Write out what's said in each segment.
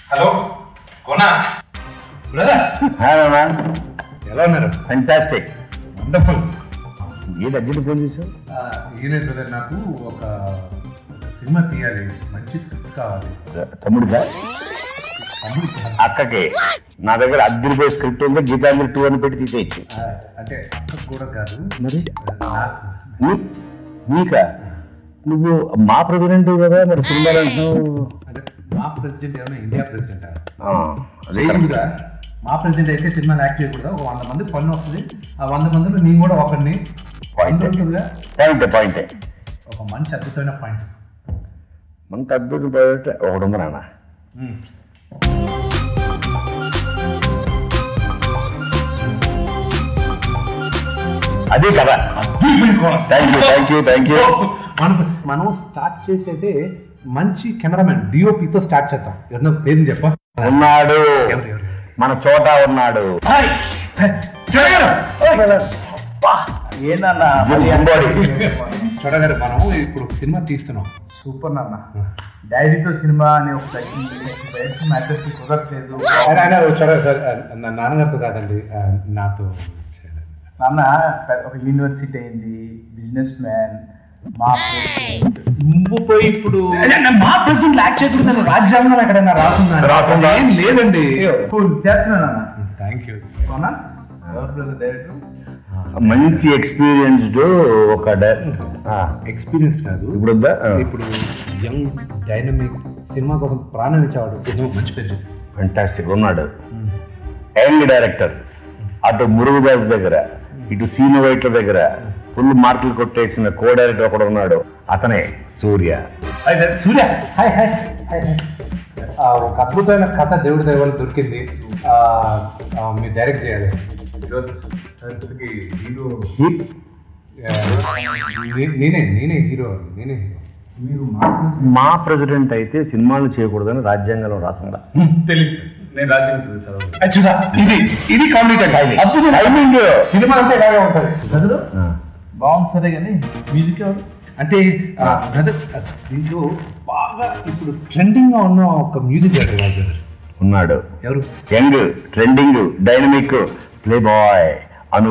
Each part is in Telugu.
Hello Kona brother hi ma'am ఎలా ఉన్నారు ఫెంటాస్టిక్ వండర్ఫుల్ ఏ అర్జెంట్ ఫోన్ చేసావు ఈయన బ్రదర్ నాకు ఒక ఒక సినిమా తీయాలి మంచి స్క్రిప్ట్ కావాలి తమ్ముడిగా తమ్ముడు కాదు. అక్కకి నా దగ్గర అద్దరిపోయే స్క్రిప్ట్ ఉంది గీతాంజలి టూ అని పెట్టి తీసేయచ్చు ఆ, అంటే అక్కకు కూడా కాదు మరి నాకు నీ- నీకా నువ్వు మా ప్రెసిడెంట్ కదా మరి సినిమాలు అంటున్నావు అంటే మా ప్రెసిడెంట్ ఏమైనా ఇండియా ప్రెసిడెంట్ ఆ, అదే చేయకూడదా మా ప్రెసిడెంట్ అయితే సినిమాలు యాక్ట్ చేయకూడదా ఒక వంద మంది పన్ను వస్తుంది ఆ వంద మందిలో నేను కూడా ఒకరిని Point. ఉంటుందిగా పాయింట్ పాయింట్ ఒక మంచి అద్భుతమైన పాయింట్ మనకు అద్భుతం పాయింట్ ఒకటి ఉంది నాన్న అదే కదా thank you thank you thank you మనం మనం స్టార్ట్ చేసేది మంచి కెమెరామెన్ డిఓపితో స్టార్ట్ చేద్దాం ఎవరినో పేరు చెప్ప ఉన్నాడు ఎవరు, ఎవరు? మన చోట ఉన్నాడు ఏందన్నా గుంబడి. చూడగారు మనం ఇప్పుడు ఒక సినిమా తీస్తున్నాం సూపర్ నాన్న డైరీతో సినిమా అనే ఒక మ్యాచెస్ కుదరట్లేదు ఆయన- ఆయన చూడగారు సార్ నా నాన్నగారితో కాదండి ఆ, నాతో చేయాలి. నాన్న పె- ఒక యూనివర్సిటీ అయింది బిజినెస్ మ్యాన్ మా నువ్వు పోయి ఇప్పుడు మా ప్రెసిడెంట్ యాక్ట్ చేయకూడదు రాజ్యాంగం ఎక్కడైనా రాసుందా రాసుందా? ఏం లేదండి ఇప్పుడు చేస్తున్నా నాన్న థ్యాంక్ యూ అవునా ఎవరు బ్రదర్ డైరెక్టర్ మంచి ఎక్స్పీరియన్స్డ్ ఒక డై- ఆ, ఎక్స్పీరియన్స్ కాదు ఇప్పుడు వద్దా ఆ. ఇప్పుడు యంగ్ డైనమిక్ సినిమా కోసం ప్రాణం ఇచ్చేవాడు ఏదో మంచి పేరు చెప్పు. ఫంటాస్టిక్ ఉన్నాడు యంగ్ డైరెక్టర్ అటు మురుగుదాస్ దగ్గర ఇటు సీను వైట్ల దగ్గర ఫుల్ మార్కులు కొట్టేసిన కో డైరెక్టర్ ఒకడు ఉన్నాడు అతనే Surya hi sir Surya hi hi hi hi. ఆ, ఒక అద్భుతమైన కథ దేవుడి దైవాలు దొరికింది ఆ, ఆ, మీరు డైరెక్ట్ చేయాలి హీరో ఈ- ఆ, నే- నేనే నేనే హీరో నేనే హీరో మీరు మార్పు మా ప్రెసిడెంట్ అయితే సినిమాలు చేయకూడదని రాజ్యాంగంలో రాసిందా తెలియదు సార్ నేను రాజ్యాంగం చదవదు చూసా ఇది ఇది కామెడీ అద్భుతం టైమింగ్ సినిమా అంతా ఇలాగే ఉంటుంది చదువు బాగుంది సరే కానీ మ్యూజిక్ ఎవరు అంటే బ్రదర్ దీంట్లో బాగా ఇప్పుడు ట్రెండింగ్ గా ఉన్న ఒక మ్యూజిక్ డైరెక్టర్ కాదు బ్రదర్ ఉన్నాడు ఎవరు young trending dynamic play boy అను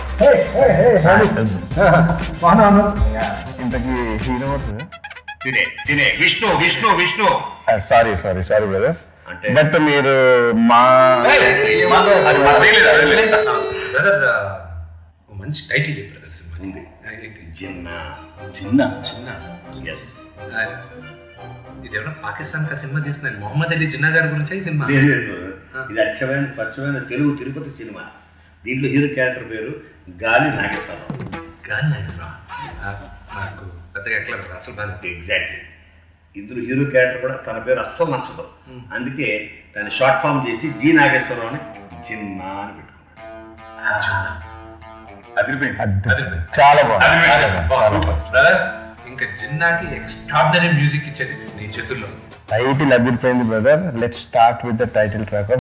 ఇంతకీ హీరో తినే తినే Vishnu Vishnu Vishnu sorry sorry sorry brother అంటే బట్ మీరు మా అది మాకు తెలియదు, అది తెలియదు. బ్రదర్ మంచి టైటిల్ చెప్పు బ్రదర్ సినిమా ఉంది చిన్న చిన్న చిన్న ఎస్ ఆ, ఇది ఏమన్నా పాకిస్తాన్ కా సినిమా తీస్తున్నాను మొహమ్మద్ అలీ జిన్నా గారి గురించి ఈ సినిమా ఇది అచ్చమైన స్వచ్ఛమైన తెలుగు తిరుపతి సినిమా దీంట్లో హీరో క్యారెక్టర్ పేరు గాలి నాగేశ్వరరావు కానీ నాగేశ్వరరావు, ఆ, నాకు పెద్దగా ఎట్లా బ్రదర్ అసలు బాగా ఎగ్జాక్ట్లీ ఇందులో హీరో క్యారెక్టర్ కూడా తన పేరు అస్సలు నచ్చదు అందుకే దాన్ని షార్ట్ ఫామ్ చేసి జి నాగేశ్వరరావు అని చిన్న అని పెట్టుకున్నాడు అద్భుతం. చాలా బాగుంది చాలా బాగుంది, చాలా బాగుంది. బ్రదర్ ఇంకా జిన్నాకి ఎక్స్ట్రాడినరీ మ్యూజిక్ ఇచ్చేది నీ చేతుల్లో టైటిల్ అదిరిపోయింది brother let start with the title track